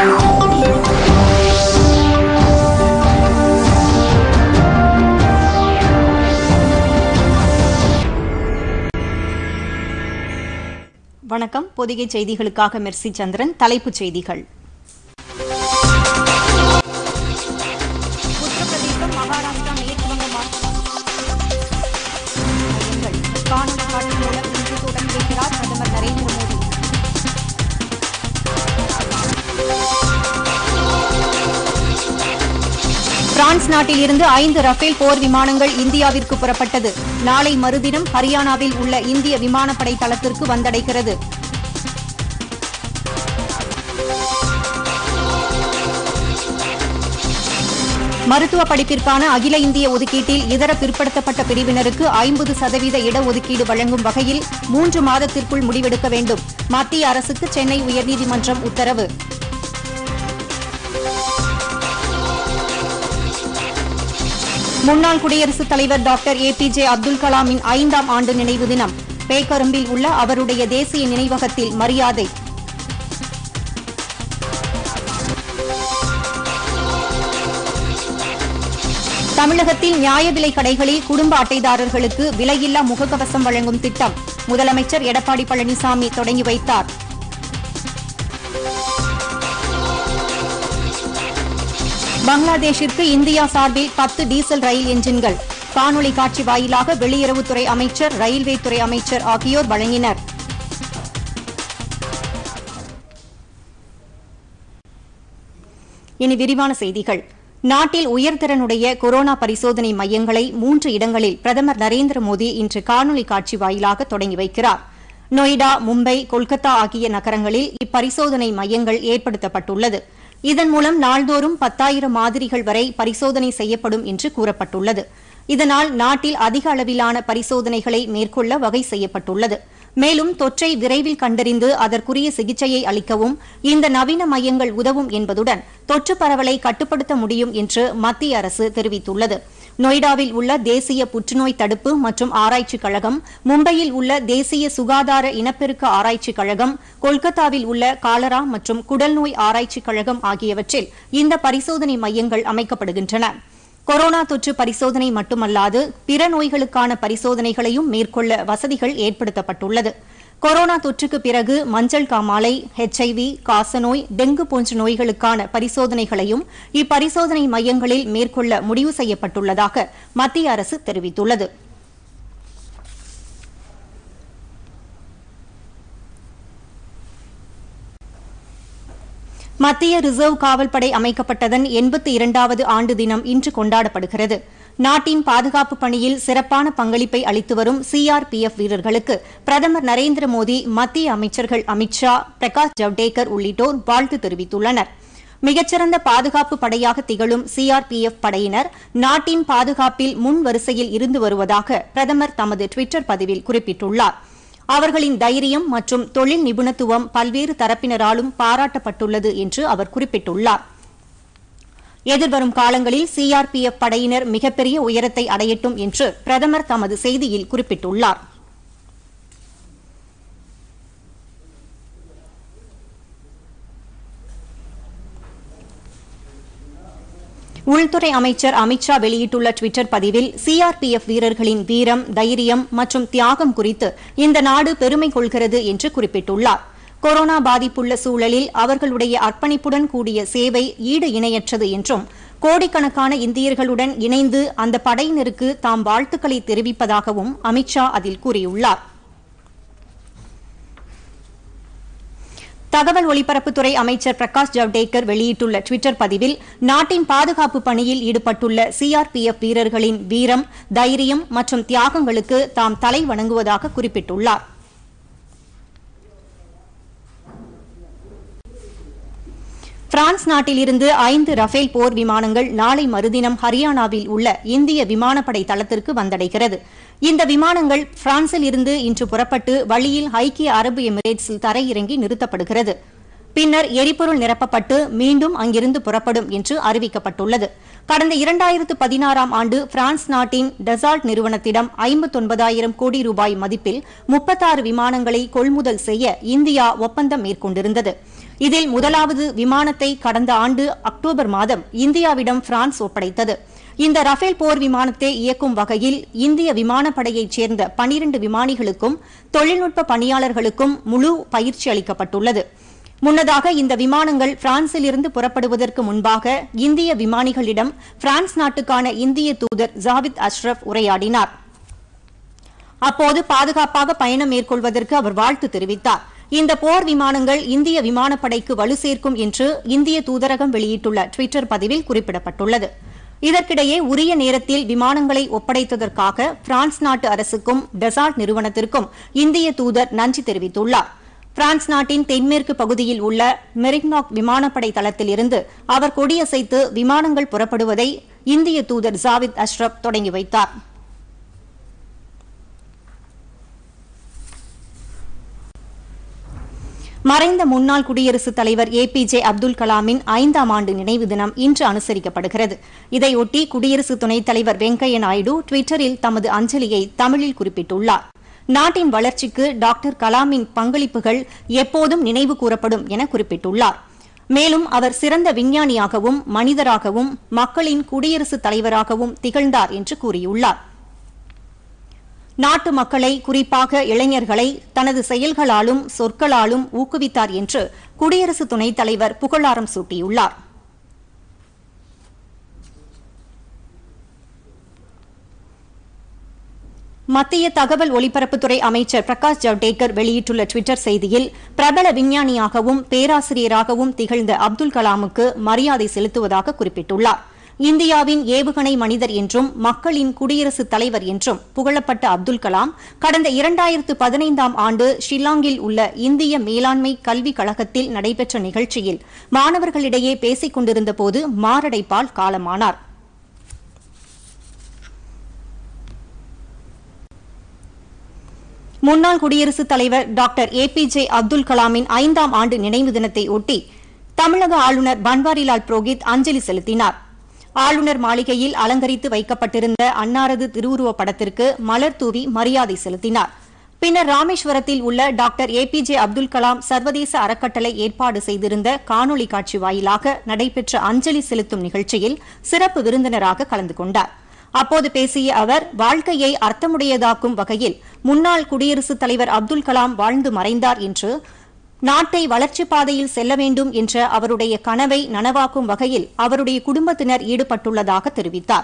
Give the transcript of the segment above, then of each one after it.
வணக்கம் பொதிகை செய்திகளுக்காக மெர்சி சந்திரன் தலைப்புச் செய்திகள் உத்தரப்பிரதேசம் மகாராஷ்டிரா மேற்குவங்க மாநிலங்கள் காணொலி காட்சி மூலம் இன்று தொடங்கி வைக்கிறார் பிரதமர் நரேந்திர மோடி பிரான்ஸ் நாட்டில் இருந்து ஐந்து ரஃபேல் போர் விமானங்கள் இந்தியாவிற்கு புறப்பட்டது நாளை மறுதினம் ஹரியானாவில் உள்ள இந்திய விமானப்படை தளத்திற்கு வந்தடைகிறது மருத்துவ படிப்பிற்கான அகில இந்திய ஒதுக்கீட்டில் இதர பிற்படுத்தப்பட்ட பிரிவினருக்கு ஐம்பது சதவீத இடஒதுக்கீடு வழங்கும் வகையில் மூன்று மாதத்திற்குள் முடிவெடுக்க வேண்டும் மத்திய அரசுக்கு சென்னை உயர்நீதிமன்றம் உத்தரவு முன்னாள் குடியரசுத் தலைவர் doctor A P J Abdul கலாமின் ஐந்தாம் ஆண்டு நினைவு தினம் பேக்கரும்பில் உள்ள அவருடைய தேசிய நினைவகத்தில் மரியாதை தமிழகத்தில் நியாய விலை கடைகளில் குடும்ப அட்டைதாரர்களுக்கு விலையில்லா முகக்கவசம் வழங்கும் திட்டம் முதலமைச்சர் எடப்பாடி பழனிசாமி தொடங்கி வைத்தார் பங்களாதேஷிற்கு இந்தியா சார்பில் பத்து டீசல் ரயில் என்ஜின்கள் காணொலி காட்சி வாயிலாக வெளியுறவுத்துறை அமைச்சர் ரயில்வே துறை அமைச்சர் ஆகியோர் வழங்கினர் இனி விரிவான செய்திகள் நாட்டில் உயர்திறனுடைய கொரோனா பரிசோதனை மையங்களை மூன்று இடங்களில் பிரதமர் நரேந்திர மோடி இன்று காணொலி காட்சி வாயிலாக தொடங்கி வைக்கிறார் நொய்டா மும்பை கொல்கத்தா ஆகிய நகரங்களில் இப்பரிசோதனை மையங்கள் ஏற்படுத்தப்பட்டுள்ளது இதன் மூலம் நாள்தோறும் பத்தாயிரம் மாதிரிகள் வரை பரிசோதனை செய்யப்படும் என்று கூறப்பட்டுள்ளது இதனால் நாட்டில் அதிக அளவிலான பரிசோதனைகளை மேற்கொள்ள வகை செய்யப்பட்டுள்ளது மேலும் தொற்றை விரைவில் கண்டறிந்து அதற்குரிய சிகிச்சையை அளிக்கவும் இந்த நவீன மையங்கள் உதவும் என்பதுடன் தொற்று பரவலை கட்டுப்படுத்த முடியும் என்று மத்திய அரசு தெரிவித்துள்ளது நொய்டாவில் உள்ள தேசிய புற்றுநோய் தடுப்பு மற்றும் ஆராய்ச்சிக் கழகம் மும்பையில் உள்ள தேசிய சுகாதார இனப்பெருக்க ஆராய்ச்சிக் கழகம் கொல்கத்தாவில் உள்ள காலரா மற்றும் குடல்நோய் ஆராய்ச்சிக் கழகம் ஆகியவற்றில் இந்த பரிசோதனை மையங்கள் அமைக்கப்படுகின்றன கொரோனா தொற்று பரிசோதனை மட்டுமல்லாது பிற நோய்களுக்கான பரிசோதனைகளையும் மேற்கொள்ள வசதிகள் ஏற்படுத்தப்பட்டுள்ளது கொரோனா தொற்றுக்கு பிறகு மஞ்சள் காமாலை ஹெச்ஐவி காசநோய் டெங்கு போன்ற நோய்களுக்கான பரிசோதனைகளையும் இப்பரிசோதனை மையங்களில் மேற்கொள்ள முடிவு செய்யப்பட்டுள்ளதாக மத்திய அரசு தெரிவித்துள்ளது மத்திய ரிசர்வ் காவல்படை அமைக்கப்பட்டதன் எண்பத்தி இரண்டாவது ஆண்டு தினம் இன்று கொண்டாடப்படுகிறது நாட்டின் பாதுகாப்பு பணியில் சிறப்பான பங்களிப்பை அளித்து வரும் சிஆர்பிஎஃப் வீரர்களுக்கு பிரதமர் நரேந்திர மோடி மத்திய அமைச்சர்கள் அமித் ஷா பிரகாஷ் ஜவ்டேகர் உள்ளிட்டோர் வாழ்த்து தெரிவித்துள்ளனர் மிகச்சிறந்த பாதுகாப்பு படையாக திகழும் சிஆர்பிஎஃப் படையினர் நாட்டின் பாதுகாப்பில் முன் வரிசையில் இருந்து வருவதாக பிரதமர் தமது டுவிட்டர் பதிவில் குறிப்பிட்டுள்ளார் அவர்களின் தைரியம் மற்றும் தொழில் நிபுணத்துவம் பல்வேறு தரப்பினராலும் பாராட்டப்பட்டுள்ளது என்று அவர் குறிப்பிட்டுள்ளார் எதிர்வரும் காலங்களில் சிஆர்பிஎஃப் படையினர் மிகப்பெரிய உயரத்தை அடையட்டும் என்று பிரதமர் தமது செய்தியில் குறிப்பிட்டுள்ளார் உள்துறை அமைச்சர் அமித்ஷா வெளியிட்டுள்ள டுவிட்டர் பதிவில் சிஆர்பிஎஃப் வீரர்களின் வீரம் தைரியம் மற்றும் தியாகம் குறித்து இந்த நாடு பெருமை கொள்கிறது என்று குறிப்பிட்டுள்ளார் கொரோனா பாதிப்புள்ள சூழலில் அவர்களுடைய அர்ப்பணிப்புடன் கூடிய சேவை ஈடு இணையற்றது என்றும் கோடிக்கணக்கான இந்தியர்களுடன் இணைந்து அந்த படையினருக்கு தாம் வாழ்த்துக்களை தெரிவிப்பதாகவும் அமித்ஷா அதில் கூறியுள்ளார் தகவல் ஒலிபரப்புத்துறை அமைச்சர் பிரகாஷ் ஜவ்டேகர் வெளியிட்டுள்ள டுவிட்டர் பதிவில் நாட்டின் பாதுகாப்பு பணியில் ஈடுபட்டுள்ள சிஆர்பிஎஃப் வீரர்களின் வீரம் தைரியம் மற்றும் தியாகங்களுக்கு தாம் தலை வணங்குவதாக குறிப்பிட்டுள்ளார் பிரான்ஸ் நாட்டிலிருந்து ஐந்து ரஃபேல் போர் விமானங்கள் நாளை மறுதினம் ஹரியானாவில் உள்ள இந்திய விமானப்படை தளத்திற்கு வந்தடைகிறது இந்த விமானங்கள் பிரான்சில் இருந்து இன்று புறப்பட்டு வழியில் ஐக்கிய அரபு எமிரேட்ஸில் தரையிறங்கி நிறுத்தப்படுகிறது பின்னர் எரிபொருள் நிரப்பப்பட்டு மீண்டும் அங்கிருந்து புறப்படும் என்று அறிவிக்கப்பட்டுள்ளது கடந்த இரண்டாயிரத்து பதினாறாம் ஆண்டு பிரான்ஸ் நாட்டின் டெசால்ட் நிறுவனத்திடம் ஐம்பத்தொன்பதாயிரம் கோடி ரூபாய் மதிப்பில் முப்பத்தாறு விமானங்களை கொள்முதல் செய்ய இந்தியா ஒப்பந்தம் மேற்கொண்டிருந்தது இதில் முதலாவது விமானத்தை கடந்த ஆண்டு அக்டோபர் மாதம் இந்தியாவிடம் பிரான்ஸ் ஒப்படைத்தது இந்த ரஃபேல் போர் விமானத்தை இயக்கும் வகையில் இந்திய விமானப்படையைச் சேர்ந்த பனிரண்டு விமானிகளுக்கும் தொழில்நுட்ப பணியாளர்களுக்கும் முழு பயிற்சி அளிக்கப்பட்டுள்ளது முன்னதாக இந்த விமானங்கள் பிரான்சிலிருந்து புறப்படுவதற்கு முன்பாக இந்திய விமானிகளிடம் பிரான்ஸ் நாட்டுக்கான இந்திய தூதர் ஜாவித் அஷ்ரப் உரையாடினார் அப்போது பாதுகாப்பாக பயணம் மேற்கொள்வதற்கு அவர் வாழ்த்து தெரிவித்தார் இந்த போர் விமானங்கள் இந்திய விமானப்படைக்கு வலு சேர்க்கும் என்று இந்திய தூதரகம் வெளியிட்டுள்ள டுவிட்டர் பதிவில் குறிப்பிடப்பட்டுள்ளது இதற்கிடையே உரிய நேரத்தில் விமானங்களை ஒப்படைத்ததற்காக பிரான்ஸ் நாட்டு அரசுக்கும் டெசால்ட் நிறுவனத்திற்கும் இந்திய தூதர் நன்றி தெரிவித்துள்ளார் பிரான்ஸ் நாட்டின் தென்மேற்கு பகுதியில் உள்ள மெரிக்னாக் விமானப்படை தளத்தில் இருந்து அவர் கொடியசைத்து விமானங்கள் புறப்படுவதை இந்திய தூதர் ஜாவித் அஷ்ரப் தொடங்கி வைத்தார் மறைந்த முன்னாள் குடியரசுத் தலைவர் ஏ பி ஜே அப்துல் கலாமின் ஐந்தாம் ஆண்டு நினைவு தினம் இன்று அனுசரிக்கப்படுகிறது இதையொட்டி குடியரசு துணைத் தலைவர் வெங்கையா நாயுடு டுவிட்டரில் தமது அஞ்சலியை தமிழில் குறிப்பிட்டுள்ளார் நாட்டின் வளர்ச்சிக்கு டாக்டர் கலாமின் பங்களிப்புகள் எப்போதும் நினைவு கூறப்படும் என குறிப்பிட்டுள்ளார் மேலும் அவர் சிறந்த விஞ்ஞானியாகவும் மனிதராகவும் மக்களின் குடியரசுத் தலைவராகவும் திகழ்ந்தார் என்று கூறியுள்ளார் நாட்டு மக்களை குறிப்பாக இளைஞர்களை தனது செயல்களாலும் சொற்களாலும் ஊக்குவித்தார் என்று குடியரசு துணைத் தலைவர் புகழாரம் சூட்டியுள்ளார் மத்திய தகவல் ஒலிபரப்புத்துறை அமைச்சர் பிரகாஷ் ஜவடேகர் வெளியிட்டுள்ள டுவிட்டர் செய்தியில் பிரபல விஞ்ஞானியாகவும் பேராசிரியராகவும் திகழ்ந்த அப்துல் கலாமுக்கு மரியாதை செலுத்துவதாக குறிப்பிட்டுள்ளார் இந்தியாவின் ஏவுகணை மனிதர் என்றும் மக்களின் குடியரசுத் தலைவர் என்றும் புகழப்பட்ட அப்துல் கலாம் கடந்த இரண்டாயிரத்து பதினைந்தாம் ஆண்டு ஷில்லாங்கில் உள்ள இந்திய மேலாண்மை கல்விக் கழகத்தில் நடைபெற்ற நிகழ்ச்சியில் மாணவர்களிடையே பேசிக் கொண்டிருந்தபோது மாரடைப்பால் காலமானார் முன்னாள் குடியரசுத் தலைவர் doctor A P J Abdul கலாமின் ஐந்தாம் ஆண்டு நினைவு தினத்தை ஒட்டி தமிழக ஆளுநர் பன்வாரிலால் புரோஹித் அஞ்சலி செலுத்தினார் ஆளுநர் மாளிகையில் அலங்கரித்து வைக்கப்பட்டிருந்த அன்னாரது திருவுருவப் படத்திற்கு மலர் தூவி மரியாதை செலுத்தினார் பின்னர் ராமேஸ்வரத்தில் உள்ள doctor A P J Abdul Kalam சர்வதேச அறக்கட்டளை ஏற்பாடு செய்திருந்த காணொலி காட்சி வாயிலாக நடைபெற்ற அஞ்சலி செலுத்தும் நிகழ்ச்சியில் சிறப்பு விருந்தினராக கலந்து கொண்டார் அப்போது பேசிய அவர் வாழ்க்கையை அர்த்தமுடையதாக்கும் வகையில் முன்னாள் குடியரசுத் தலைவர் அப்துல் கலாம் வாழ்ந்து மறைந்தார் என்று நாட்டை வளர்ச்சிப் பாதையில் செல்ல வேண்டும் என்ற அவருடைய கனவை நனவாக்கும் வகையில் அவருடைய குடும்பத்தினர் ஈடுபட்டுள்ளதாக தெரிவித்தார்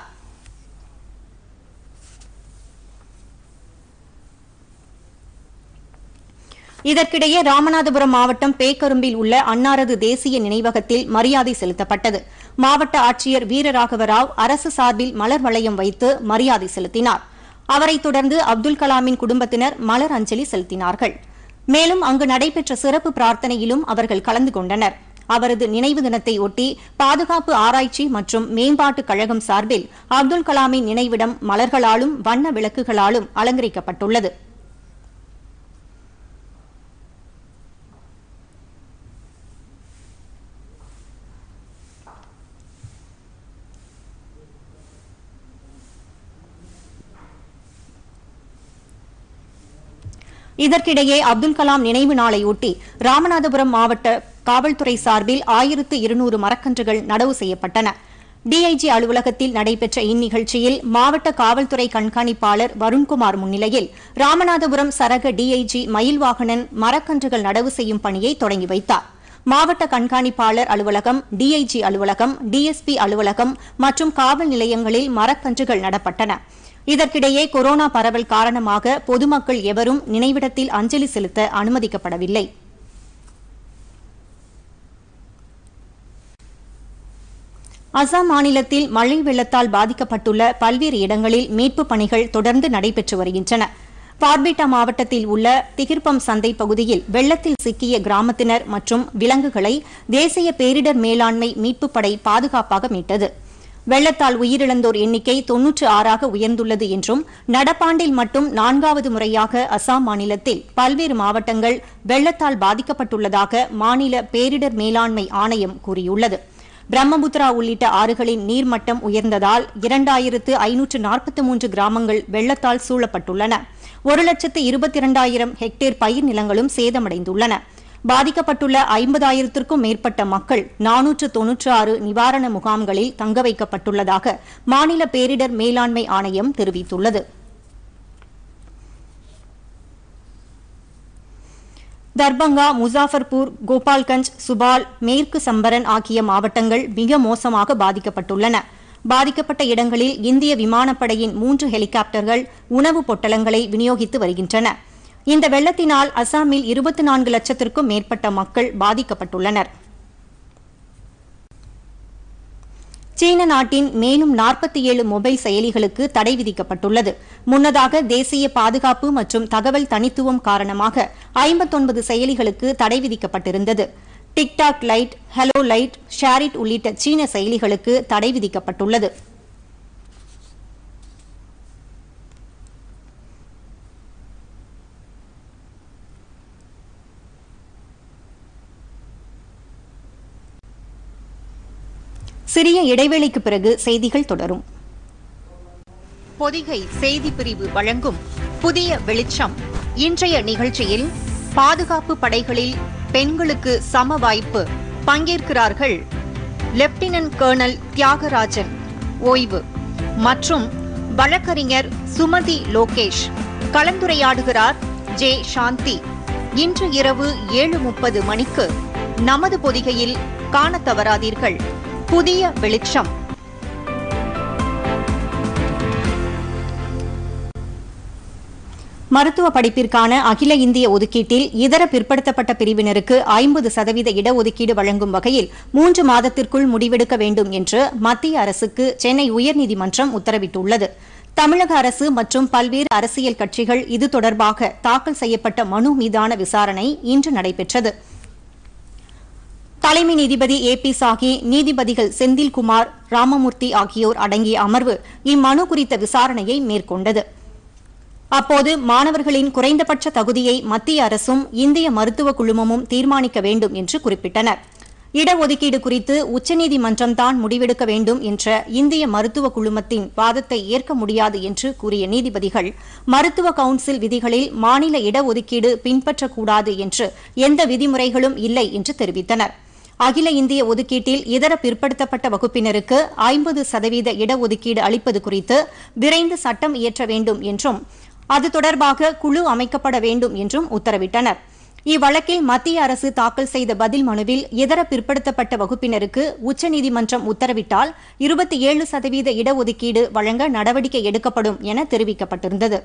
இதற்கிடையே ராமநாதபுரம் மாவட்டம் பேக்கரும்பில் உள்ள அன்னாரது தேசிய நினைவகத்தில் மரியாதை செலுத்தப்பட்டது மாவட்ட ஆட்சியர் வீரராகவ ராவ் அரசு சார்பில் மலர் வளையம் வைத்து மரியாதை செலுத்தினார் அவரைத் தொடர்ந்து அப்துல் கலாமின் குடும்பத்தினர் மலர் அஞ்சலி செலுத்தினார்கள் மேலும் அங்கு நடைபெற்ற சிறப்பு பிரார்த்தனையிலும் அவர்கள் கலந்து கொண்டனர் அவரது நினைவு தினத்தை ஒட்டி பாதுகாப்பு ஆராய்ச்சி மற்றும் மேம்பாட்டுக் கழகம் சார்பில் அப்துல் கலாமின் நினைவிடம் மலர்களாலும் வண்ண விளக்குகளாலும் அலங்கரிக்கப்பட்டுள்ளது இதற்கிடையே அப்துல் கலாம் நினைவு நாளையொட்டி ராமநாதபுரம் மாவட்ட காவல்துறை சார்பில் ஆயிரத்து இருநூறு மரக்கன்றுகள் நடவு செய்யப்பட்டன டிஐஜி அலுவலகத்தில் நடைபெற்ற இந்நிகழ்ச்சியில் மாவட்ட காவல்துறை கண்காணிப்பாளர் வருண்குமார் முன்னிலையில் ராமநாதபுரம் சரக டிஐஜி மயில்வாகனன் மரக்கன்றுகள் நடவு செய்யும் பணியை தொடங்கி வைத்தார் மாவட்ட கண்காணிப்பாளர் அலுவலகம் டிஐஜி அலுவலகம் டிஎஸ்பி அலுவலகம் மற்றும் காவல் நிலையங்களில் மரக்கன்றுகள் நடப்பட்டன இதற்கிடையே கொரோனா பரவல் காரணமாக பொதுமக்கள் எவரும் நினைவிடத்தில் அஞ்சலி செலுத்த அனுமதிக்கப்படவில்லை அசாம் மாநிலத்தில் மழை வெள்ளத்தால் பாதிக்கப்பட்டுள்ள பல்வேறு இடங்களில் மீட்புப் பணிகள் தொடர்ந்து நடைபெற்று வருகின்றன பார்பேட்டா மாவட்டத்தில் உள்ள திகிர்பம் சந்தை பகுதியில் வெள்ளத்தில் சிக்கிய கிராமத்தினர் மற்றும் விலங்குகளை தேசிய பேரிடர் மேலாண்மை மீட்புப் படை பாதுகாப்பாக மீட்டது வெள்ளத்தால் உயிரிழந்தோர் எண்ணிக்கை தொன்னூற்று ஆறாக உயர்ந்துள்ளது என்றும் நடப்பாண்டில் மட்டும் நான்காவது முறையாக அசாம் மாநிலத்தில் பல்வேறு மாவட்டங்கள் வெள்ளத்தால் பாதிக்கப்பட்டுள்ளதாக மாநில பேரிடர் மேலாண்மை ஆணையம் கூறியுள்ளது பிரம்மபுத்திரா உள்ளிட்ட ஆறுகளின் நீர்மட்டம் உயர்ந்ததால் இரண்டாயிரத்து ஐநூற்று நாற்பத்தி மூன்று கிராமங்கள் வெள்ளத்தால் சூழப்பட்டுள்ளன ஒரு லட்சத்து இருபத்தி இரண்டாயிரம் ஹெக்டேர் பயிர் நிலங்களும் சேதமடைந்துள்ளன பாதிக்கப்பட்டுள்ள ஐம்பதாயிரத்திற்கும் மேற்பட்ட மக்கள் நானூற்று தொன்னூற்று ஆறு நிவாரண முகாம்களில் தங்க வைக்கப்பட்டுள்ளதாக மாநில பேரிடர் மேலாண்மை ஆணையம் தெரிவித்துள்ளது தர்பங்கா முசாஃபர்பூர் கோபால்கஞ்ச் சுபால் மேற்கு சம்பரன் ஆகிய மாவட்டங்கள் மிக மோசமாக பாதிக்கப்பட்டுள்ளன பாதிக்கப்பட்ட இடங்களில் இந்திய விமானப்படையின் மூன்று ஹெலிகாப்டர்கள் உணவுப் பொட்டலங்களை விநியோகித்து வருகின்றன இந்த வெள்ளத்தினால் அசாமில் இருபத்தி நான்கு லட்சத்திற்கும் மேற்பட்ட மக்கள் பாதிக்கப்பட்டுள்ளனர் சீன நாட்டின் மேலும் நாற்பத்தி ஏழு மொபைல் செயலிகளுக்கு தடை விதிக்கப்பட்டுள்ளது முன்னதாக தேசிய பாதுகாப்பு மற்றும் தகவல் தனித்துவம் காரணமாக ஐம்பத்தொன்பது செயலிகளுக்கு தடை விதிக்கப்பட்டிருந்தது TikTok Lite Helo Lite SHAREit உள்ளிட்ட சீன செயலிகளுக்கு தடை விதிக்கப்பட்டுள்ளது சிறிய இடைவேளைக்கு பிறகு செய்திகள் தொடரும் பொதிகை செய்தி பிரிவு வழங்கும் புதிய வெளிச்சம் இன்றைய நிகழ்ச்சியில் பாதுகாப்பு படைகளில் பெண்களுக்கு சம வாய்ப்பு பங்கேற்கிறார்கள் லெப்டினன்ட் கர்னல் தியாகராஜன் ஓய்வு மற்றும் வழக்கறிஞர் சுமதி லோகேஷ் கலந்துரையாடுகிறார் ஜே சாந்தி இன்று இரவு ஏழு முப்பது மணிக்கு நமது பொதிகையில் காணத் தவறாதீர்கள் புதிய வெளிச்சம் மருத்துவ படிப்பிற்கான அகில இந்திய ஒதுக்கீட்டில் இதர பிற்படுத்தப்பட்ட பிரிவினருக்கு ஐம்பது சதவீத இடஒதுக்கீடு வழங்கும் வகையில் மூன்று மாதத்திற்குள் முடிவெடுக்க வேண்டும் என்று மத்திய அரசுக்கு சென்னை உயர்நீதிமன்றம் உத்தரவிட்டுள்ளது தமிழக அரசு மற்றும் பல்வேறு அரசியல் கட்சிகள் இது தொடர்பாக தாக்கல் செய்யப்பட்ட மனு மீதான விசாரணை இன்று நடைபெற்றது தலைமை நீதிபதி ஏ பி சாஹி நீதிபதிகள் செந்தில்குமார் ராமமூர்த்தி ஆகியோர் அடங்கிய அமர்வு இம்மனு குறித்த விசாரணையை மேற்கொண்டது அப்போது மாணவர்களின் குறைந்தபட்ச தகுதியை மத்திய அரசும் இந்திய மருத்துவ குழுமமும் தீர்மானிக்க வேண்டும் என்று குறிப்பிட்டனர் இடஒதுக்கீடு குறித்து உச்சநீதிமன்றம்தான் முடிவெடுக்க வேண்டும் என்ற இந்திய மருத்துவ குழுமத்தின் வாதத்தை ஏற்க முடியாது என்று கூறிய நீதிபதிகள் மருத்துவ கவுன்சில் விதிகளில் மாநில இடஒதுக்கீடு பின்பற்றக்கூடாது என்று எந்த விதிமுறைகளும் இல்லை என்று தெரிவித்தனர் அகில இந்திய ஒதுக்கீட்டில் இதர பிற்படுத்தப்பட்ட வகுப்பினருக்கு ஐம்பது சதவீத இடஒதுக்கீடு அளிப்பது குறித்து விரைந்து சட்டம் இயற்ற வேண்டும் என்றும் அது தொடர்பாக குழு அமைக்கப்பட வேண்டும் என்றும் உத்தரவிட்டனர் இவ்வழக்கில் மத்திய அரசு தாக்கல் செய்த பதில் மனுவில் இதர பிற்படுத்தப்பட்ட வகுப்பினருக்கு உச்சநீதிமன்றம் உத்தரவிட்டால் இருபத்தி ஏழு சதவீத இடஒதுக்கீடு வழங்க நடவடிக்கை எடுக்கப்படும் என தெரிவிக்கப்பட்டிருந்தது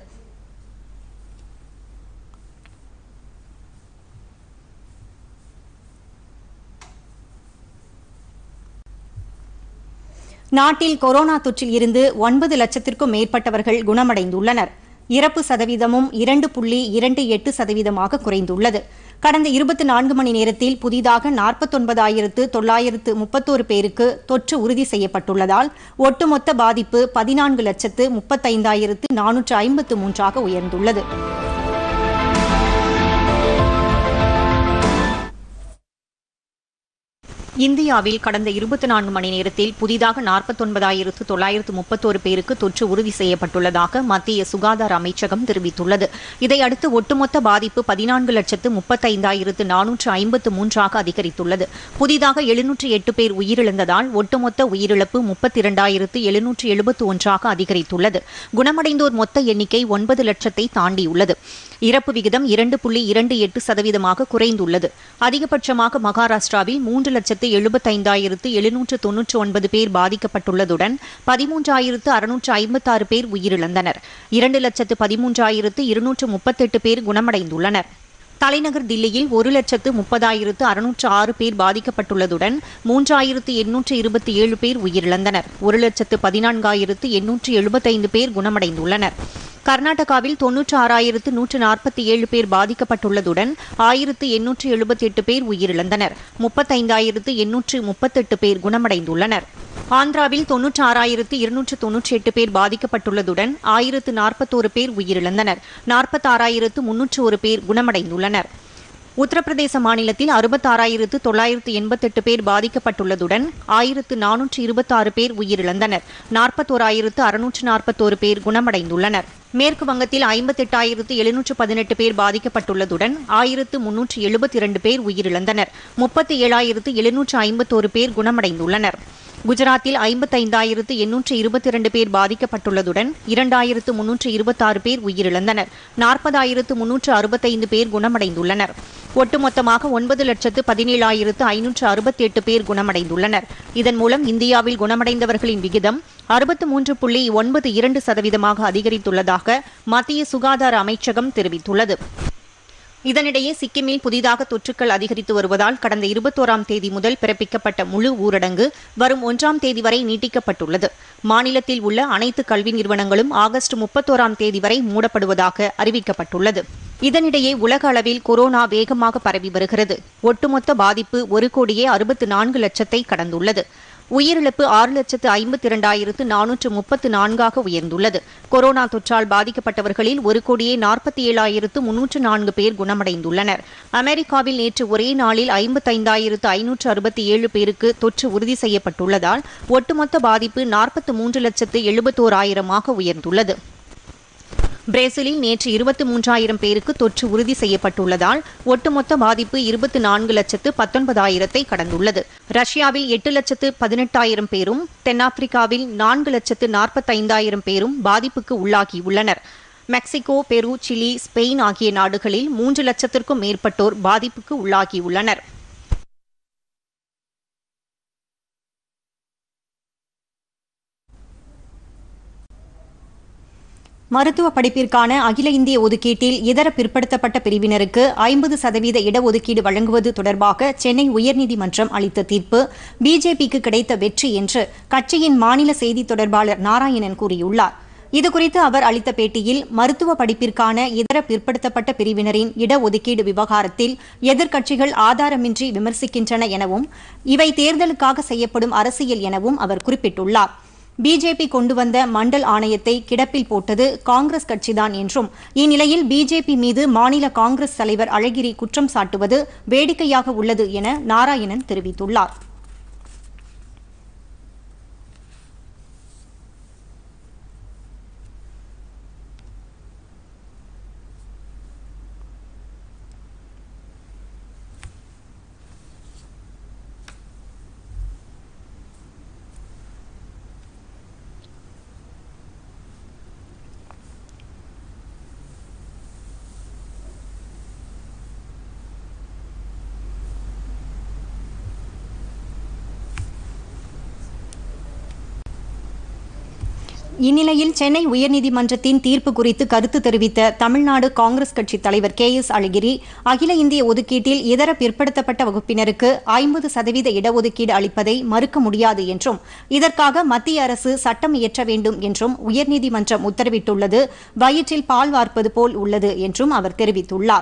நாட்டில் கொரோனா தொற்றில் இருந்து ஒன்பது லட்சத்திற்கும் மேற்பட்டவர்கள் குணமடைந்துள்ளனர் இறப்பு சதவீதமும் இரண்டு புள்ளி இரண்டு எட்டு சதவீதமாக குறைந்துள்ளது கடந்த இருபத்தி நான்கு மணி நேரத்தில் புதிதாக நாற்பத்தொன்பதாயிரத்து தொள்ளாயிரத்து முப்பத்தோரு பேருக்கு தொற்று உறுதி செய்யப்பட்டுள்ளதால் ஒட்டுமொத்த பாதிப்பு பதினான்கு லட்சத்து முப்பத்தைந்தாயிரத்து நானூற்று ஐம்பத்து மூன்றாக உயர்ந்துள்ளது இந்தியாவில் கடந்த இருபத்தி நான்கு மணி நேரத்தில் புதிதாக நாற்பத்தொன்பதாயிரத்து தொள்ளாயிரத்து முப்பத்தோரு பேருக்கு தொற்று உறுதி செய்யப்பட்டுள்ளதாக மத்திய சுகாதார அமைச்சகம் தெரிவித்துள்ளது இதையடுத்து ஒட்டுமொத்த பாதிப்பு பதினான்கு லட்சத்து முப்பத்தைந்தாயிரத்து நானூற்று ஐம்பத்து மூன்றாக அதிகரித்துள்ளது புதிதாக எழுநூற்று எட்டு பேர் உயிரிழந்ததால் ஒட்டுமொத்த உயிரிழப்பு முப்பத்தி இரண்டாயிரத்து எழுநூற்று எழுபத்து ஒன்றாக அதிகரித்துள்ளது குணமடைந்தோர் மொத்த எண்ணிக்கை ஒன்பது லட்சத்தை தாண்டியுள்ளது இறப்பு விகிதம் இரண்டு புள்ளி இரண்டு எட்டு சதவீதமாக குறைந்துள்ளது அதிகபட்சமாக மகாராஷ்டிராவில் மூன்று லட்சத்து எழுபத்தைந்தாயிரத்து எழுநூற்று தொன்னூற்று ஒன்பது பேர் பாதிக்கப்பட்டுள்ளதுடன் பதிமூன்றாயிரத்து அறுநூற்று ஐம்பத்தாறு பேர் உயிரிழந்தனர் இரண்டு லட்சத்து பதிமூன்றாயிரத்து இருநூற்று முப்பத்தெட்டு பேர் குணமடைந்துள்ளனர் தலைநகர் தில்லியில் ஒரு லட்சத்து முப்பதாயிரத்து அறுநூற்று ஆறு பேர் பாதிக்கப்பட்டுள்ளதுடன் மூன்றாயிரத்து எண்ணூற்று இருபத்தி ஏழு பேர் உயிரிழந்தனர் ஒரு லட்சத்து பதினான்காயிரத்து எண்ணூற்று எழுபத்தைந்து பேர் குணமடைந்துள்ளனர் கர்நாடகாவில் தொன்னூற்று ஆறாயிரத்து நூற்று நாற்பத்தி ஏழு பேர் பாதிக்கப்பட்டுள்ளதுடன் ஆயிரத்து எண்ணூற்று எழுபத்தி எட்டு பேர் உயிரிழந்தனர் முப்பத்தைந்தாயிரத்து எண்ணூற்று முப்பத்தெட்டு பேர் குணமடைந்துள்ளனர் ஆந்திராவில் தொன்னூற்று ஆறாயிரத்து இருநூற்று தொன்னூற்றி எட்டு பேர் பாதிக்கப்பட்டுள்ளதுடன் ஆயிரத்து நாற்பத்தோரு பேர் உயிரிழந்தனர் நாற்பத்தாறாயிரத்து முன்னூற்று ஒரு பேர் குணமடைந்துள்ளனர் உத்தரப்பிரதேச மாநிலத்தில் அறுபத்தாறாயிரத்து தொள்ளாயிரத்து எண்பத்தெட்டு பேர் பாதிக்கப்பட்டுள்ளதுடன் ஆயிரத்து நானூற்று இருபத்தாறு பேர் உயிரிழந்தனர் நாற்பத்தோராயிரத்து அறுநூற்று நாற்பத்தோரு பேர் குணமடைந்துள்ளனர் மேற்கு வங்கத்தில் ஐம்பத்தெட்டாயிரத்து எழுநூற்று பதினெட்டு பேர் பாதிக்கப்பட்டுள்ளதுடன் ஆயிரத்து முன்னூற்று எழுபத்தி இரண்டு பேர் உயிரிழந்தனர் முப்பத்தி ஏழாயிரத்து எழுநூற்று ஐம்பத்தோரு பேர் குணமடைந்துள்ளனர் குஜராத்தில் ஐம்பத்தைந்தாயிரத்து எண்ணூற்று இருபத்தி இரண்டு பேர் பாதிக்கப்பட்டுள்ளதுடன் இரண்டாயிரத்து முன்னூற்று இருபத்தாறு பேர் உயிரிழந்தனர் நாற்பதாயிரத்து முன்னூற்று அறுபத்தைந்து பேர் குணமடைந்துள்ளனர் ஒட்டுமொத்தமாக ஒன்பது லட்சத்து பதினேழாயிரத்து ஐநூற்று அறுபத்தி எட்டு பேர் குணமடைந்துள்ளனர் இதன் மூலம் இந்தியாவில் குணமடைந்தவர்களின் விகிதம் அறுபத்து மூன்று புள்ளி ஒன்பது இரண்டு சதவீதமாக அதிகரித்துள்ளதாக மத்திய சுகாதார அமைச்சகம் தெரிவித்துள்ளது இதனிடையே சிக்கிமில் புதிதாக தொற்றுக்கள் அதிகரித்து வருவதால் கடந்த இருபத்தோராம் தேதி முதல் பிறப்பிக்கப்பட்ட முழு ஊரடங்கு வரும் ஒன்றாம் தேதி வரை நீட்டிக்கப்பட்டுள்ளது மாநிலத்தில் உள்ள அனைத்து கல்வி நிறுவனங்களும் ஆகஸ்ட் முப்பத்தோராம் தேதி வரை மூடப்படுவதாக அறிவிக்கப்பட்டுள்ளது இதனிடையே உலக அளவில் கொரோனா வேகமாக பரவி வருகிறது ஒட்டுமொத்த பாதிப்பு ஒரு கோடியே அறுபத்து நான்கு லட்சத்தை கடந்துள்ளது உயிரிழப்பு ஆறு லட்சத்து ஐம்பத்தி இரண்டாயிரத்து நானூற்று முப்பத்து நான்காக உயர்ந்துள்ளது கொரோனா தொற்றால் பாதிக்கப்பட்டவர்களில் ஒரு கோடியே நாற்பத்தி ஏழாயிரத்து முன்னூற்று நான்கு பேர் குணமடைந்துள்ளனர் அமெரிக்காவில் நேற்று ஒரே நாளில் ஐம்பத்தைந்தாயிரத்து ஐநூற்று அறுபத்தி ஏழு பேருக்கு தொற்று உறுதி செய்யப்பட்டுள்ளதால் ஒட்டுமொத்த பாதிப்பு நாற்பத்து மூன்று லட்சத்து எழுபத்தோராயிரமாக உயர்ந்துள்ளது பிரேசிலில் நேற்று இருபத்தி மூன்றாயிரம் பேருக்கு தொற்று உறுதி செய்யப்பட்டுள்ளதால் ஒட்டுமொத்த பாதிப்பு இருபத்தி நான்கு லட்சத்து பத்தொன்பதாயிரத்தை கடந்துள்ளது ரஷ்யாவில் எட்டு லட்சத்து பதினெட்டாயிரம் பேரும் தென்னாப்பிரிக்காவில் நான்கு லட்சத்து நாற்பத்தைந்தாயிரம் பேரும் பாதிப்புக்கு உள்ளாகியுள்ளனர் மெக்சிகோ பெரு சிலி ஸ்பெயின் ஆகிய நாடுகளில் மூன்று லட்சத்திற்கும் மேற்பட்டோர் பாதிப்புக்கு உள்ளாகியுள்ளனர் மருத்துவ படிப்பிற்கான அகில இந்திய ஒதுக்கீட்டில் இதர பிற்படுத்தப்பட்ட பிரிவினருக்கு ஐம்பது சதவீத இடஒதுக்கீடு வழங்குவது தொடர்பாக சென்னை உயர்நீதிமன்றம் அளித்த தீர்ப்பு பிஜேபிக்கு கிடைத்த வெற்றி என்று கட்சியின் மாநில செய்தித் தொடர்பாளர் நாராயணன் கூறியுள்ளார் இதுகுறித்து அவர் அளித்த பேட்டியில் மருத்துவ படிப்பிற்கான இதர பிற்படுத்தப்பட்ட பிரிவினரின் இடஒதுக்கீடு விவகாரத்தில் எதிர்க்கட்சிகள் ஆதாரமின்றி விமர்சிக்கின்றன எனவும் இவை தேர்தலுக்காக செய்யப்படும் அரசியல் எனவும் அவர் குறிப்பிட்டுள்ளார் பிஜேபி கொண்டு வந்த மண்டல் ஆணையத்தை கிடப்பில் போட்டது காங்கிரஸ் கட்சிதான் என்றும் இந்நிலையில் பிஜேபி மீது மாநில காங்கிரஸ் தலைவர் அழகிரி குற்றம் சாட்டுவது வேடிக்கையாக உள்ளது என நாராயணன் தெரிவித்துள்ளார் இந்நிலையில் சென்னை உயர்நீதிமன்றத்தின் தீர்ப்பு குறித்து கருத்து தெரிவித்த தமிழ்நாடு காங்கிரஸ் கட்சி தலைவர் கே எஸ் அழகிரி அகில இந்திய ஒதுக்கீட்டில் இதர பிற்படுத்தப்பட்ட வகுப்பினருக்கு ஐம்பது சதவீத இடஒதுக்கீடு அளிப்பதை மறுக்க முடியாது என்றும் இதற்காக மத்திய அரசு சட்டம் இயற்ற வேண்டும் என்றும் உயர்நீதிமன்றம் உத்தரவிட்டுள்ளது வயிற்றில் பால் வார்ப்பது போல் உள்ளது என்றும் அவர் தெரிவித்துள்ளார்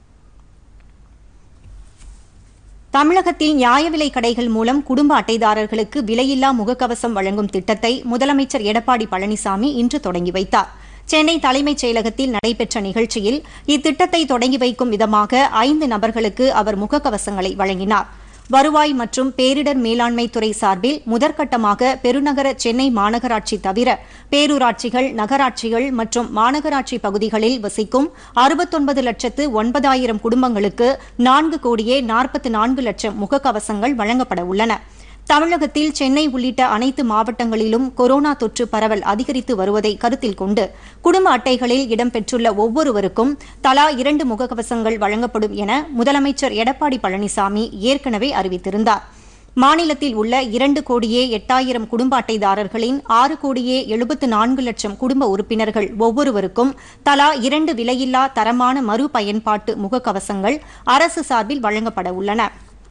தமிழகத்தில் நியாய விலை கடைகள் மூலம் குடும்ப அட்டைதாரர்களுக்கு விலையில்லா முகக்கவசம் வழங்கும் திட்டத்தை முதலமைச்சர் எடப்பாடி பழனிசாமி இன்று தொடங்கி வைத்தார் சென்னை தலைமைச் செயலகத்தில் நடைபெற்ற நிகழ்ச்சியில் இத்திட்டத்தை தொடங்கி வைக்கும் விதமாக ஐந்து நபர்களுக்கு அவர் முகக்கவசங்களை வழங்கினார் வருவாய் மற்றும் பேரிடர் மேலாண்மை துறை சார்பில் முதற்கட்டமாக பெருநகர சென்னை மாநகராட்சி தவிர பேரூராட்சிகள் நகராட்சிகள் மற்றும் மாநகராட்சி பகுதிகளில் வசிக்கும் அறுபத்தொன்பது லட்சத்து ஒன்பதாயிரம் குடும்பங்களுக்கு நான்கு கோடியே நாற்பத்தி நான்கு லட்சம் முகக்கவசங்கள் வழங்கப்பட உள்ளன தமிழகத்தில் சென்னை உள்ளிட்ட அனைத்து மாவட்டங்களிலும் கொரோனா தொற்று பரவல் அதிகரித்து வருவதை கருத்தில் கொண்டு குடும்ப அட்டைகளில் இடம்பெற்றுள்ள ஒவ்வொருவருக்கும் தலா இரண்டு முகக்கவசங்கள் வழங்கப்படும் என முதலமைச்சர் எடப்பாடி பழனிசாமி ஏற்கனவே அறிவித்திருந்தார் மாநிலத்தில் உள்ள இரண்டு கோடியே எட்டாயிரம் குடும்ப அட்டைதாரர்களின் ஆறு கோடியே எழுபத்து நான்கு லட்சம் குடும்ப உறுப்பினர்கள் ஒவ்வொருவருக்கும் தலா இரண்டு விலையில்லா தரமான மறு பயன்பாட்டு முகக்கவசங்கள் அரசு சார்பில் வழங்கப்பட உள்ளன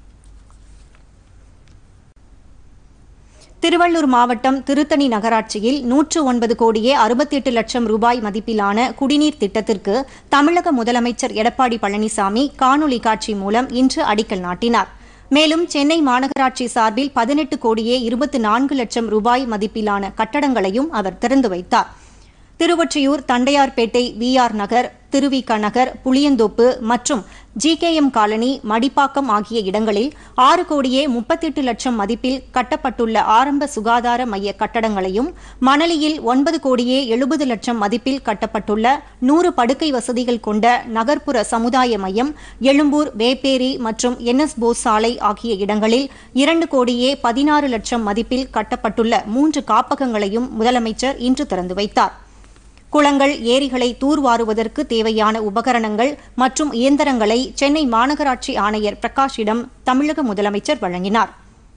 திருவள்ளூர் மாவட்டம் திருத்தணி நகராட்சியில் நூற்று ஒன்பது கோடியே அறுபத்தி எட்டு லட்சம் ரூபாய் மதிப்பிலான குடிநீர் திட்டத்திற்கு தமிழக முதலமைச்சர் எடப்பாடி பழனிசாமி காணொலி காட்சி மூலம் இன்று அடிக்கல் நாட்டினார் மேலும் சென்னை மாநகராட்சி சார்பில் பதினெட்டு கோடியே இருபத்தி நான்கு லட்சம் ரூபாய் மதிப்பிலான கட்டடங்களையும் அவர் திறந்து வைத்தார் திருவொற்றியூர் தண்டையார்பேட்டை விஆர் நகர் திருவிக நகர் புளியந்தோப்பு மற்றும் ஜிகேஎம் காலனி மடிப்பாக்கம் ஆகிய இடங்களில் ஆறு கோடியே முப்பத்தெட்டு லட்சம் மதிப்பில் கட்டப்பட்டுள்ள ஆரம்ப சுகாதார மைய கட்டடங்களையும் மணலியில் ஒன்பது கோடியே எழுபது லட்சம் மதிப்பில் கட்டப்பட்டுள்ள நூறு படுக்கை வசதிகள் கொண்ட நகர்ப்புற சமுதாய மையம் எழும்பூர் வேப்பேரி மற்றும் என்எஸ் போஸ் சாலை ஆகிய இடங்களில் இரண்டு கோடியே பதினாறு லட்சம் மதிப்பில் கட்டப்பட்டுள்ள மூன்று காப்பகங்களையும் முதலமைச்சர் இன்று திறந்து வைத்தார் குளங்கள் ஏரிகளை தூர்வாருவதற்கு தேவையான உபகரணங்கள் மற்றும் இயந்திரங்களை சென்னை மாநகராட்சி ஆணையர் பிரகாஷிடம் தமிழக முதலமைச்சர் வழங்கினார்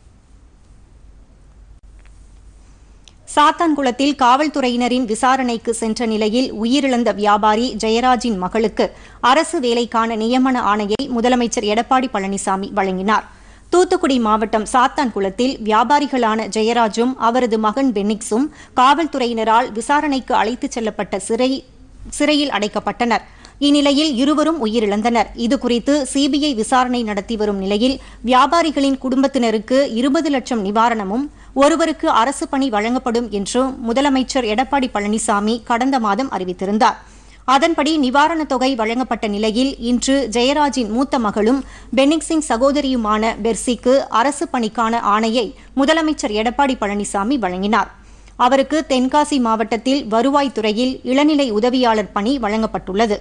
சாத்தான்குளத்தில் காவல்துறையினரின் விசாரணைக்கு சென்ற நிலையில் உயிரிழந்த வியாபாரி ஜெயராஜின் மகளுக்கு அரசு வேலைக்கான நியமன ஆணையை முதலமைச்சர் எடப்பாடி பழனிசாமி வழங்கினார் தூத்துக்குடி மாவட்டம் சாத்தான்குளத்தில் வியாபாரிகளான ஜெயராஜும் அவரது மகன் பென்னிக்ஸும் காவல்துறையினரால் விசாரணைக்கு அழைத்துச் செல்லப்பட்ட சிறை சிறையில் அடைக்கப்பட்டனர் இந்நிலையில் இருவரும் உயிரிழந்தனர் இதுகுறித்து சிபிஐ விசாரணை நடத்தி வரும் நிலையில் வியாபாரிகளின் குடும்பத்தினருக்கு இருபது லட்சம் நிவாரணமும் ஒருவருக்கு அரசு பணி வழங்கப்படும் என்றும் முதலமைச்சர் எடப்பாடி பழனிசாமி கடந்த மாதம் அறிவித்திருந்தார் அதன்படி நிவாரணத் தொகை வழங்கப்பட்ட நிலையில் இன்று ஜெயராஜின் மூத்த மகளும் பென்னிக்ஸின் சகோதரியுமான பெர்சிக்கு அரசு பணிக்கான ஆணையை முதலமைச்சர் எடப்பாடி பழனிசாமி வழங்கினார் அவருக்கு தென்காசி மாவட்டத்தில் வருவாய்த்துறையில் இளநிலை உதவியாளர் பணி வழங்கப்பட்டுள்ளது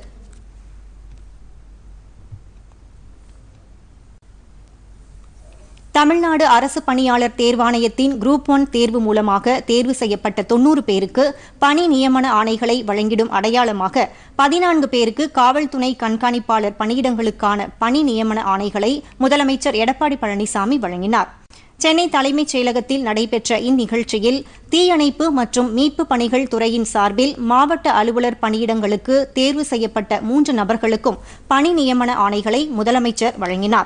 தமிழ்நாடு அரசு பணியாளர் தேர்வாணையத்தின் குரூப் ஒன் தேர்வு மூலமாக தேர்வு செய்யப்பட்ட தொன்னூறு பேருக்கு பணி நியமன ஆணைகளை வழங்கிடும் அடையாளமாக பதினான்கு பேருக்கு காவல்துறை கண்காணிப்பாளர் பணியிடங்களுக்கான பணி நியமன ஆணைகளை முதலமைச்சர் எடப்பாடி பழனிசாமி வழங்கினார் சென்னை தலைமைச் செயலகத்தில் நடைபெற்ற இந்நிகழ்ச்சியில் தீயணைப்பு மற்றும் மீட்பு பணிகள் துறையின் சார்பில் மாவட்ட அலுவலர் பணியிடங்களுக்கு தேர்வு செய்யப்பட்ட மூன்று நபர்களுக்கும் பணி நியமன ஆணைகளை முதலமைச்சர் வழங்கினார்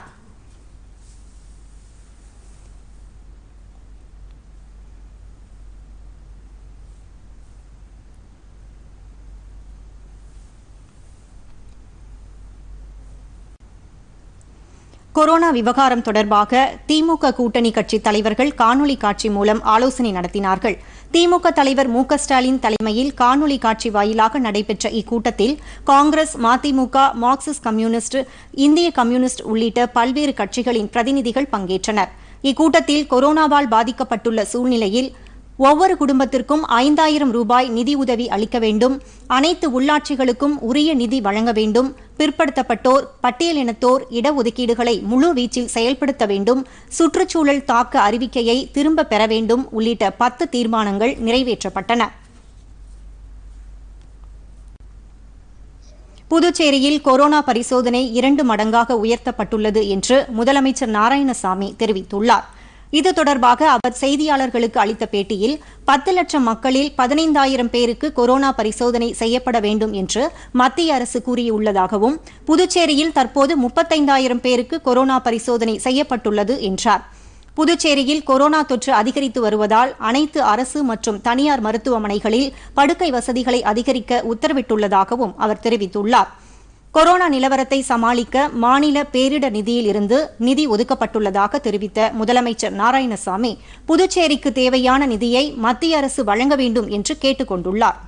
கொரோனா விவகாரம் தொடர்பாக திமுக கூட்டணி கட்சி தலைவர்கள் காணொலி காட்சி மூலம் ஆலோசனை நடத்தினார்கள் திமுக தலைவர் மு க ஸ்டாலின் தலைமையில் காணொலி காட்சி வாயிலாக நடைபெற்ற இக்கூட்டத்தில் காங்கிரஸ் மதிமுக மார்க்சிஸ்ட் கம்யூனிஸ்ட் இந்திய கம்யூனிஸ்ட் உள்ளிட்ட பல்வேறு கட்சிகளின் பிரதிநிதிகள் பங்கேற்றனர் இக்கூட்டத்தில் கொரோனாவால் பாதிக்கப்பட்டுள்ள சூழ்நிலையில் ஒவ்வொரு குடும்பத்திற்கும் ஐந்தாயிரம் ரூபாய் நிதி உதவி அளிக்க வேண்டும் அனைத்து உள்ளாட்சிகளுக்கும் உரிய நிதி வழங்க வேண்டும் பிற்படுத்தப்பட்டோர் பட்டியலினத்தோர் இடஒதுக்கீடுகளை முழு வீச்சில் செயல்படுத்த வேண்டும் சுற்றுச்சூழல் தாக்க அறிவிக்கையை திரும்ப பெற வேண்டும் உள்ளிட்ட பத்து தீர்மானங்கள் நிறைவேற்றப்பட்டன புதுச்சேரியில் கொரோனா பரிசோதனை இரண்டு மடங்காக உயர்த்தப்பட்டுள்ளது என்று முதலமைச்சர் நாராயணசாமி தெரிவித்துள்ளார் இது தொடர்பாக அவர் செய்தியாளர்களுக்கு அளித்த பேட்டியில் பத்து லட்சம் மக்களில் பதினைந்தாயிரம் பேருக்கு கொரோனா பரிசோதனை செய்யப்பட வேண்டும் என்று மத்திய அரசு கூறியுள்ளதாகவும் புதுச்சேரியில் தற்போது முப்பத்தைந்தாயிரம் பேருக்கு கொரோனா பரிசோதனை செய்யப்பட்டுள்ளது என்றார் புதுச்சேரியில் கொரோனா தொற்று அதிகரித்து வருவதால் அனைத்து அரசு மற்றும் தனியார் மருத்துவமனைகளில் படுக்கை வசதிகளை அதிகரிக்க உத்தரவிட்டுள்ளதாகவும் அவர் தெரிவித்துள்ளார் கொரோனா நிலவரத்தை சமாளிக்க மாநில பேரிடர் நிதியில் இருந்து நிதி ஒதுக்கப்பட்டுள்ளதாக தெரிவித்த முதலமைச்சர் நாராயணசாமி புதுச்சேரிக்கு தேவையான நிதியை மத்திய அரசு வழங்க வேண்டும் என்று கேட்டுக் கொண்டுள்ளார்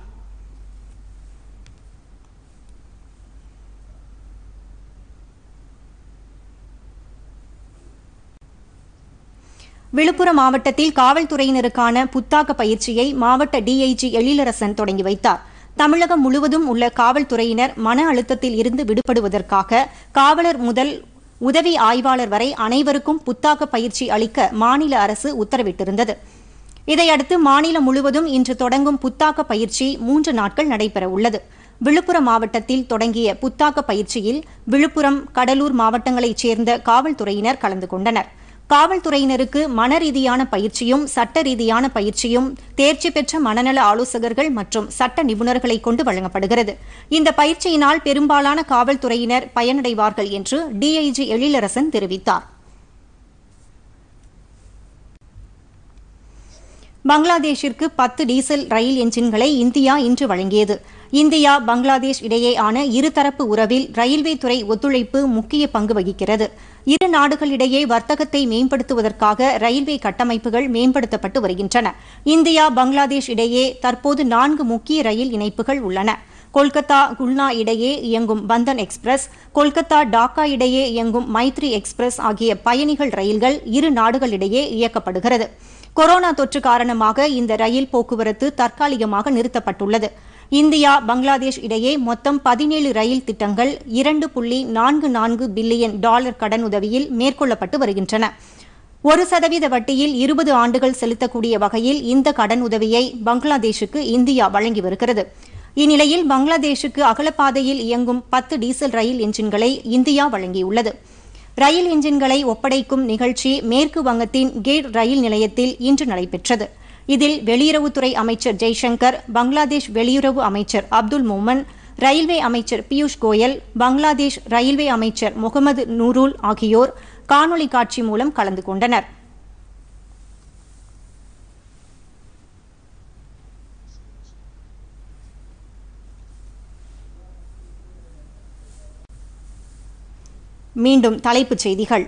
விழுப்புரம் மாவட்டத்தில் காவல்துறையினருக்கான புத்தாக்க பயிற்சியை மாவட்ட டிஐஜி எழிலரசன் தொடங்கி வைத்தார் தமிழகம் முழுவதும் உள்ள காவல்துறையினர் மன அழுத்தத்தில் இருந்து விடுபடுவதற்காக காவலர் முதல் உதவி ஆய்வாளர் வரை அனைவருக்கும் புத்தாக்க பயிற்சி அளிக்க மாநில அரசு உத்தரவிட்டிருந்தது இதையடுத்து மாநிலம் முழுவதும் இன்று தொடங்கும் புத்தாக்க பயிற்சி மூன்று நாட்கள் நடைபெற உள்ளது விழுப்புரம் மாவட்டத்தில் தொடங்கிய புத்தாக்க பயிற்சியில் விழுப்புரம் கடலூர் மாவட்டங்களைச் சேர்ந்த காவல்துறையினர் கலந்து கொண்டனர் காவல்துறையினருக்கு மன ரீதியான பயிற்சியும் சட்ட ரீதியான பயிற்சியும் தேர்ச்சி பெற்ற மனநல ஆலோசகர்கள் மற்றும் சட்ட நிபுணர்களை கொண்டு வழங்கப்படுகிறது இந்த பயிற்சியினால் பெரும்பாலான காவல்துறையினர் பயனடைவார்கள் என்று டிஐஜி எழிலரசன் தெரிவித்தார் பங்களாதேஷிற்கு பத்து டீசல் ரயில் என்ஜின்களை இந்தியா இன்று வழங்கியது இந்தியா பங்களாதேஷ் இடையேயான இருதரப்பு உறவில் ரயில்வே துறை ஒத்துழைப்பு முக்கிய பங்கு வகிக்கிறது இரு நாடுகளிடையே வர்த்தகத்தை மேம்படுத்துவதற்காக ரயில்வே கட்டமைப்புகள் மேம்படுத்தப்பட்டு வருகின்றன இந்தியா பங்களாதேஷ் இடையே தற்போது நான்கு முக்கிய ரயில் இணைப்புகள் உள்ளன கொல்கத்தா குல்னா இடையே இயங்கும் பந்தன் எக்ஸ்பிரஸ் கொல்கத்தா டாக்கா இடையே இயங்கும் மைத்ரி எக்ஸ்பிரஸ் ஆகிய பயணிகள் ரயில்கள் இரு நாடுகளிடையே இயக்கப்படுகிறது கொரோனா தொற்று காரணமாக இந்த ரயில் போக்குவரத்து தற்காலிகமாக நிறுத்தப்பட்டுள்ளது இந்தியா பங்களாதேஷ் இடையே மொத்தம் பதினேழு ரயில் திட்டங்கள் இரண்டு புள்ளி நான்கு நான்கு பில்லியன் டாலர் கடனுதவியில் மேற்கொள்ளப்பட்டு வருகின்றன ஒரு சதவீத வட்டியில் இருபது ஆண்டுகள் செலுத்தக்கூடிய வகையில் இந்த கடன் உதவியை பங்களாதேஷுக்கு இந்தியா வழங்கி வருகிறது இந்நிலையில் பங்களாதேஷுக்கு அகலப்பாதையில் இயங்கும் பத்து டீசல் ரயில் என்ஜின்களை இந்தியா வழங்கியுள்ளது ரயில் என்ஜின்களை ஒப்படைக்கும் நிகழ்ச்சி மேற்கு வங்கத்தின் கேட் ரயில் நிலையத்தில் இன்று நடைபெற்றது இதில் வெளியுறவுத்துறை அமைச்சர் ஜெய்சங்கர் பங்களாதேஷ் வெளியுறவு அமைச்சர் அப்துல் மோமன் ரயில்வே அமைச்சர் பியூஷ் கோயல் பங்களாதேஷ் ரயில்வே அமைச்சர் முகமது நூருல் ஆகியோர் காணொலி காட்சி மூலம் கலந்து கொண்டனர் மீண்டும் தலைப்புச் செய்திகள்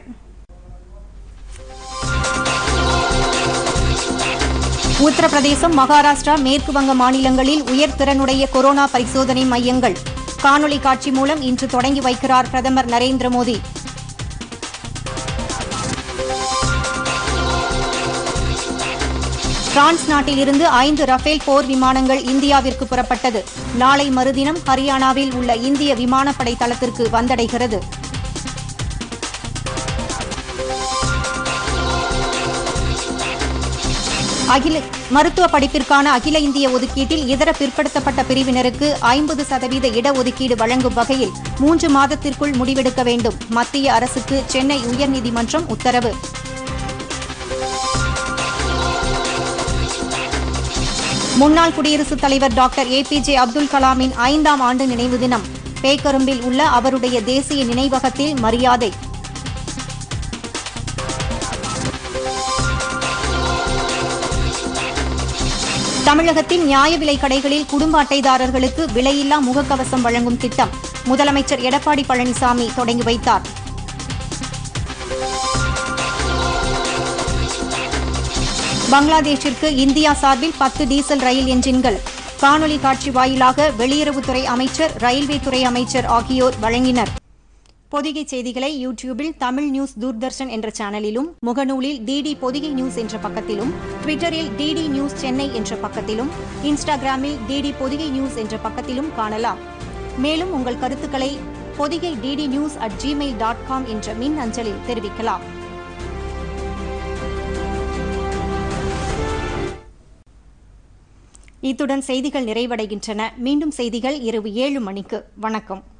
உத்தரப்பிரதேசம் மகாராஷ்டிரா மேற்கு வங்க மாநிலங்களில் உயர் திறனுடைய கொரோனா பரிசோதனை மையங்கள் காணொலி காட்சி மூலம் இன்று தொடங்கி வைக்கிறார் பிரதமர் நரேந்திர மோடி பிரான்ஸ் நாட்டிலிருந்து ஐந்து ரஃபேல் போர் விமானங்கள் இந்தியாவிற்கு புறப்பட்டது நாளை மறுதினம் ஹரியானாவில் உள்ள இந்திய விமானப்படை தளத்திற்கு வந்தடைகிறது அகில மருத்துவ படிப்பிற்கான அகில இந்திய ஒதுக்கீட்டில் இதர பிற்படுத்தப்பட்ட பிரிவினருக்கு ஐம்பது சதவீத இடஒதுக்கீடு வழங்கும் வகையில் மூன்று மாதத்திற்குள் முடிவெடுக்க வேண்டும் மத்திய அரசுக்கு சென்னை உயர்நீதிமன்றம் உத்தரவு முன்னாள் குடியரசுத் தலைவர் doctor A P J Abdul கலாமின் ஐந்தாம் ஆண்டு நினைவு தினம் பேக்கரும்பில் உள்ள அவருடைய தேசிய நினைவகத்தில் மரியாதை தமிழகத்தின் நியாய விலை கடைகளில் குடும்ப அட்டைதாரர்களுக்கு விலையில்லா முகக்கவசம் வழங்கும் திட்டம் முதலமைச்சர் எடப்பாடி பழனிசாமி தொடங்கி வைத்தார் பங்களாதேஷிற்கு இந்தியா சார்பில் பத்து டீசல் ரயில் என்ஜின்கள் காணொலி காட்சி வாயிலாக வெளியுறவுத்துறை அமைச்சர் ரயில்வே துறை அமைச்சர் ஆகியோர் வழங்கினர் பொதிகை செய்திகளை யூடியூபில் தமிழ் நியூஸ் தூர்தர்ஷன் என்ற சேனலிலும் முகநூலில் டிடி பொதிகை நியூஸ் என்ற பக்கத்திலும் ட்விட்டரில் டிடி நியூஸ் சென்னை என்ற பக்கத்திலும் இன்ஸ்டாகிராமில் டிடி பொதிகை நியூஸ் என்ற பக்கத்திலும் காணலாம் மேலும் உங்கள் கருத்துக்களை Podhigai DD news at Gmail dot com என்ற மின் அஞ்சலில் தெரிவிக்கலாம் இத்துடன் செய்திகள் நிறைவடைகின்றன மீண்டும் செய்திகள் இரவு ஏழு மணிக்கு வணக்கம்